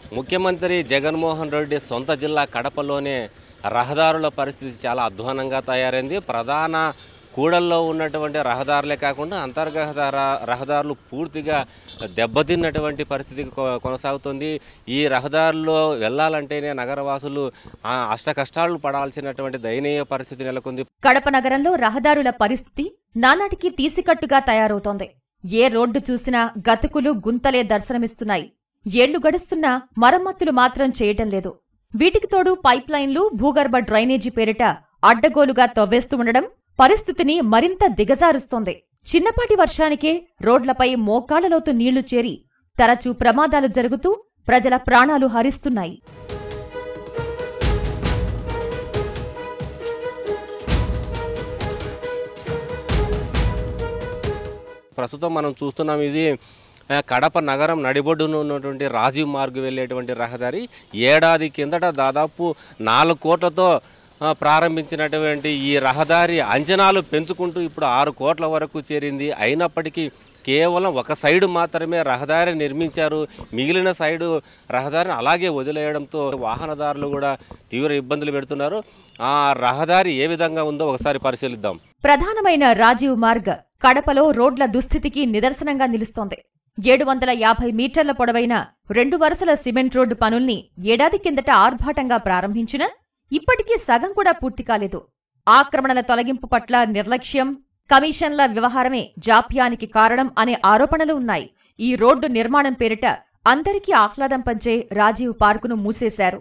ముఖ్యమంత్రి జగన్మోహన్ రెడ్డి సొంత జిల్లా కడపలోనే రహదారుల పరిస్థితి చాలా అధ్వానంగా తయారైంది ప్రధాన కూడల్లో ఉన్నటువంటి రహదారులే కాకుండా అంతర్గత ర- రహదారులు పూర్తిగా దెబ్బతిన్నటువంటి పరిస్థితి కొ- కొనసాగుతుంది ఈ రహదారుల్లో వెళ్ళాలంటేనే నగరవాసులు ఆ, అష్ట కష్టాలు పడాల్సినటువంటి దయనీయ పరిస్థితి నెలకొంది కడప నగరంలో రహదారుల పరిస్థితి నానాటికి తీసికట్టుగా తయారవుతోంది ఏ రోడ్డు చూసినా గతుకులు గుంతలే దర్శనమిస్తున్నాయి ఏళ్లు గడుస్తున్నా మరమ్మతులు మాత్రం చేయటం లేదు వీటికి తోడు పైప్లైన్లు భూగర్భ డ్రైనేజీ పేరిట అడ్డగోలుగా తవ్వేస్తూ ఉండడం పరిస్థితిని మరింత దిగజారుస్తోంది చిన్నపాటి వర్షానికే రోడ్లపై మోకాళ్లలోతు నీళ్లు చేరి తరచూ ప్రమాదాలు జరుగుతూ ప్రజల ప్రాణాలు హరిస్తున్నాయి ప్రస్తుతం మనం చూస్తున్నాం ఇది ఆ, కడప నగరం నడిబొడ్డున ఉన్నటువంటి రాజీవ్ మార్గ్ వెళ్ళేటువంటి రహదారి ఏడాది కిందట దాదాపు నాలుగు కోట్లతో ఆ, ప్రారంభించినటువంటి ఈ రహదారి అంచనాలు పెంచుకుంటూ ఇప్పుడు ఆరు కోట్ల వరకు చేరింది అయినప్పటికీ కేవలం ఒక సైడు మాత్రమే రహదారి నిర్మించారు మిగిలిన సైడు రహదారిని అలాగే వదిలేయడంతో వాహనదారులు కూడా తీవ్ర ఇబ్బందులు పెడుతున్నారు ఆ రహదారి ఏ విధంగా ఉందో ఒకసారి పరిశీలిద్దాం ప్రధానమైన రాజీవ్ మార్గ్ కడపలో రోడ్ల దుస్థితికి నిదర్శనంగా నిలుస్తోంది ఏడు వందల యాభై మీటర్ల పొడవైన రెండు వరుసల సిమెంట్ రోడ్డు పనుల్ని ఏడాది కిందట ఆర్భాటంగా ప్రారంభించినా ఇప్పటికీ సగం కూడా పూర్తి కాలేదు ఆక్రమణల తొలగింపు పట్ల నిర్లక్ష్యం కమిషన్ల వ్యవహారమే జాప్యానికి కారణం అనే ఆరోపణలు ఉన్నాయి ఈ రోడ్డు నిర్మాణం పేరిట అందరికీ ఆహ్లాదం పంచే రాజీవ్ పార్కును మూసేశారు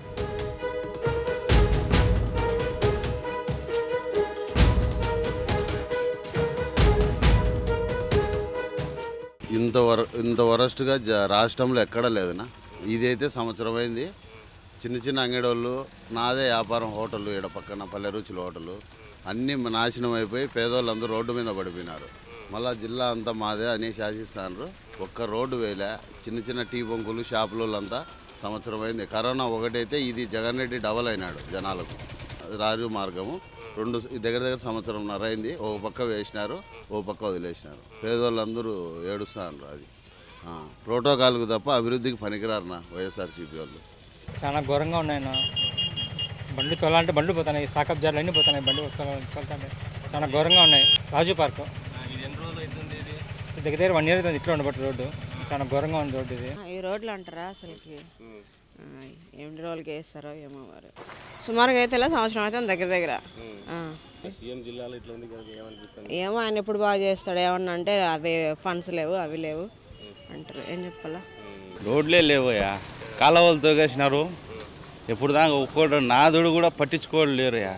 ఇంత వర ఇంత వరస్ట్గా జ రాష్ట్రంలో ఎక్కడా లేదనా ఇదైతే సంవత్సరం అయింది చిన్న చిన్న అంగడోళ్ళు నాదే వ్యాపారం హోటళ్ళు ఈడ పక్కన పల్లె రుచుల హోటళ్ళు అన్నీ నాశనం అయిపోయి పేదోళ్ళందరూ రోడ్డు మీద పడిపోయినారు మళ్ళా జిల్లా అంతా మాదే అని శాసిస్తున్నారు ఒక్క రోడ్డు వేయలే చిన్న చిన్న టీ బొంకులు షాపులంతా సంవత్సరం అయింది కరోనా ఒకటైతే ఇది జగన్ రెడ్డి డబల్ అయినాడు జనాలకు రాజు మార్గము రెండు దగ్గర దగ్గర సంవత్సరంన్నర అయింది ఓ పక్క వేసినారు ఓ పక్క వదిలేసినారు పేదోళ్ళందరూ ఏడుస్తున్నారు అది ఆ, ప్రోటోకాల్కు తప్ప అభివృద్ధికి పనికిరారు నా వైఎస్ఆర్సీపీ వాళ్ళు చాలా ఘోరంగా ఉన్నాయన్న బండి తోలాలంటే బండ్లు పోతున్నాయి సాకప్ జార్లు అన్నీ పోతున్నాయి బండి తోలుతాయి చాలా ఘోరంగా ఉన్నాయి రాజు పార్క్ దగ్గర దగ్గర వన్ ఇయర్ అవుతుంది ఇట్లా ఉండబట్టి రోడ్డు చాలా ఘోరంగా ఉంది రోడ్డు ఇది ఈ రోడ్లు అంటారా అసలుకి ఆ, ఎన్ని రోజులకి వేస్తారో ఏమో మరి సుమారుగా అయితే ఇలా సంవత్సరం అయితే దగ్గర దగ్గర ఆ. సీఎం జిల్లాలో ఇట్లా ఉంది కదా ఏమనిపిస్తుంది ఏమో ఆయన ఎప్పుడు బాగా చేస్తాడు ఏమన్నా అంటే అవి ఫండ్స్ లేవు అవి లేవు అంటారు ఏం చెప్పాలా రోడ్లే లేవయ్యా కాలువలు తోగేసినారు ఎప్పుడు దాకా ఒక్కోడు నాదుడు కూడా పట్టించుకోవడం లేరుయా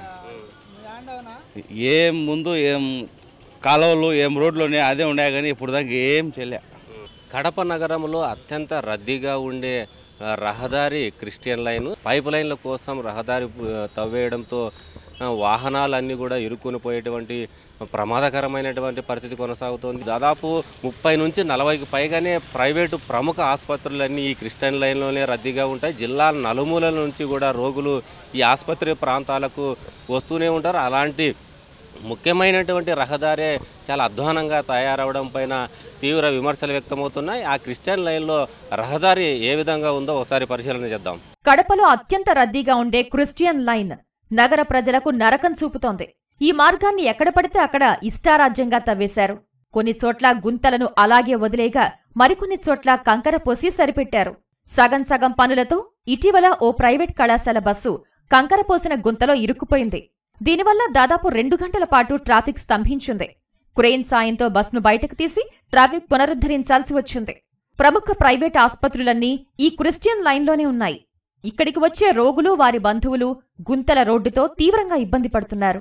ఏం ముందు ఏం కాలువలు ఏం రోడ్లు ఉన్నాయి అదే ఉన్నాయి కానీ ఇప్పుడు దాకా ఏం చేయలే కడప నగరంలో అత్యంత రద్దీగా ఉండే ఆ, రహదారి క్రిస్టియన్ లైన్ పైప్ లైన్ల కోసం రహదారి ఆ, తవ్వేయడంతో ఆ, వాహనాలన్నీ కూడా ఇరుక్కుని పోయేటువంటి ప్రమాదకరమైనటువంటి పరిస్థితి కొనసాగుతోంది దాదాపు ముప్పై నుంచి నలభైకి పైగానే ప్రైవేటు ప్రముఖ ఆసుపత్రులన్నీ ఈ క్రిస్టియన్ లైన్లోనే రద్దీగా ఉంటాయి జిల్లా నలుమూలల నుంచి కూడా రోగులు ఈ ఆసుపత్రి ప్రాంతాలకు వస్తూనే ఉంటారు అలాంటి ముఖ్యమైనటువంటి రహదారే చాలా అధ్వానంగా తయారవడం పైన తీవ్ర విమర్శలు వ్యక్తమవుతున్నాయి ఆ క్రిస్టియన్ లైన్లో రహదారి ఏ విధంగా ఉందో ఒకసారి పరిశీలన చేద్దాం కడపలో అత్యంత రద్దీగా ఉండే క్రిస్టియన్ లైన్ నగర ప్రజలకు నరకం చూపుతోంది ఈ మార్గాన్ని ఎక్కడ పడితే అక్కడ ఇష్టారాజ్యంగా తవ్వేశారు కొన్ని చోట్ల గుంతలను అలాగే వదిలేగా మరికొన్ని చోట్ల కంకర పోసి సరిపెట్టారు సగం సగం పనులతో ఇటీవల ఓ ప్రైవేట్ కళాశాల బస్సు కంకర పోసిన గుంతలో ఇరుక్కుపోయింది దీనివల్ల దాదాపు రెండు గంటల పాటు ట్రాఫిక్ స్తంభించింది క్రెయిన్ సాయంతో బస్ను బయటకు తీసి ట్రాఫిక్ పునరుద్ధరించాల్సి వచ్చింది ప్రముఖ ప్రైవేట్ ఆస్పత్రులన్నీ ఈ క్రిస్టియన్ లైన్లోనే ఉన్నాయి ఇక్కడికి వచ్చే రోగులు వారి బంధువులు గుంతల రోడ్డుతో తీవ్రంగా ఇబ్బంది పడుతున్నారు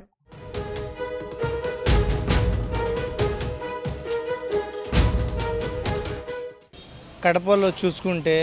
కడపలో చూసుకుంటే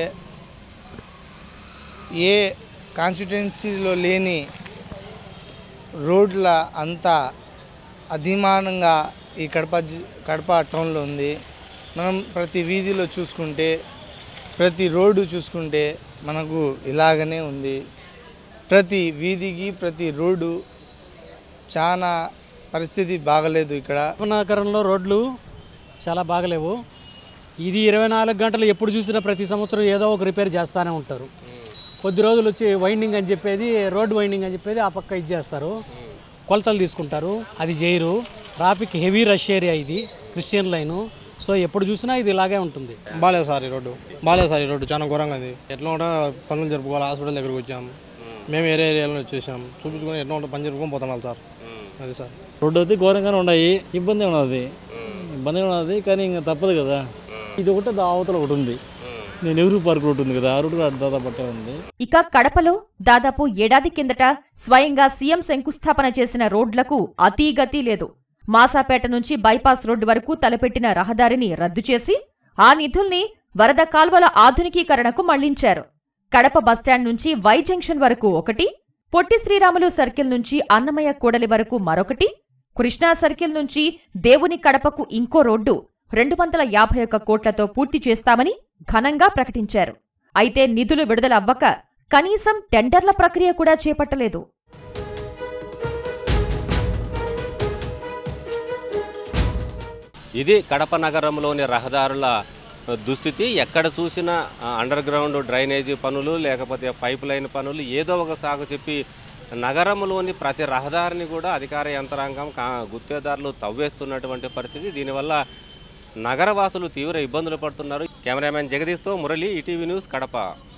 ఏ కాన్స్టిట్యున్సీలో లేని రోడ్ల అంత అధిమానంగా ఈ కడప జి- కడప టౌన్లో ఉంది మనం ప్రతి వీధిలో చూసుకుంటే ప్రతి రోడ్డు చూసుకుంటే మనకు ఇలాగనే ఉంది ప్రతి వీధికి ప్రతి రోడ్డు చాలా పరిస్థితి బాగలేదు ఇక్కడ నగరంలో రోడ్లు చాలా బాగలేవు ఇది ఇరవై నాలుగు గంటలు ఎప్పుడు చూసినా ప్రతి సంవత్సరం ఏదో ఒక రిపేర్ చేస్తూనే ఉంటారు కొద్ది రోజులు వచ్చి వైండింగ్ అని చెప్పేది రోడ్ వైండింగ్ అని చెప్పేది ఆ పక్క ఇది చేస్తారు కొలతలు తీసుకుంటారు అది చేయరు ట్రాఫిక్ హెవీ రష్ ఏరియా ఇది క్రిస్టియన్ లైను సో ఎప్పుడు చూసినా ఇది ఇలాగే ఉంటుంది బాగాలేదు సార్ ఈ రోడ్డు బాగాలేదు సార్ ఈ రోడ్డు చాలా ఘోరంగా ఉంది ఎట్లా కూడా పనులు జరుపుకోవాలి హాస్పిటల్ దగ్గరికి వచ్చాం మేము వేరే ఏరియాలో వచ్చేసాం చూపించుకొని ఎట్లా ఉంటే పని జరుపుకొని పోతున్నాం సార్ అది సార్ రోడ్డు అయితే ఘోరంగానే ఉన్నాయి ఇబ్బంది ఉన్నది ఇబ్బంది ఉన్నది కానీ ఇంకా తప్పదు కదా ఇది ఒకటి దా అవతల ఒకటి ఉంది నేను నెహ్రూ పార్క్ రోడ్డు ఉంది కదా ఆ రోడ్డు కూడా దాదాపు పట్టే ఉంది ఇక కడపలో దాదాపు ఏడాది కిందట స్వయంగా సీఎం శంకుస్థాపన చేసిన రోడ్లకు అతీగతి లేదు మాసాపేట నుంచి బైపాస్ రోడ్డు వరకు తలపెట్టిన రహదారిని రద్దు చేసి ఆ నిధుల్ని వరద కాల్వల ఆధునికీకరణకు మళ్లించారు కడప బస్టాండ్ నుంచి వై జంక్షన్ వరకు ఒకటి పొట్టి శ్రీరాములు సర్కిల్ నుంచి అన్నమయ్య కూడలి వరకు మరొకటి కృష్ణా సర్కిల్ నుంచి దేవుని కడపకు ఇంకో రోడ్డు రెండు వందల యాభై ఒక్క కోట్లతో పూర్తి చేస్తామని ఘనంగా ప్రకటించారు అయితే నిధులు విడుదల అవ్వక కనీసం టెండర్ల ప్రక్రియ కూడా చేపట్టలేదు ఇది కడప నగరంలోని రహదారుల దుస్థితి ఎక్కడ చూసినా ఆ, అండర్ గ్రౌండ్ డ్రైనేజీ పనులు లేకపోతే పైప్ లైన్ పనులు ఏదో ఒక సాగు చెప్పి నగరంలోని ప్రతి రహదారిని కూడా అధికార యంత్రాంగం కా గుత్తేదారులు తవ్వేస్తున్నటువంటి పరిస్థితి దీనివల్ల నగరవాసులు తీవ్ర ఇబ్బందులు పడుతున్నారు కెమెరామెన్ జగదీష్తో మురళి ఈటీవీ న్యూస్ కడప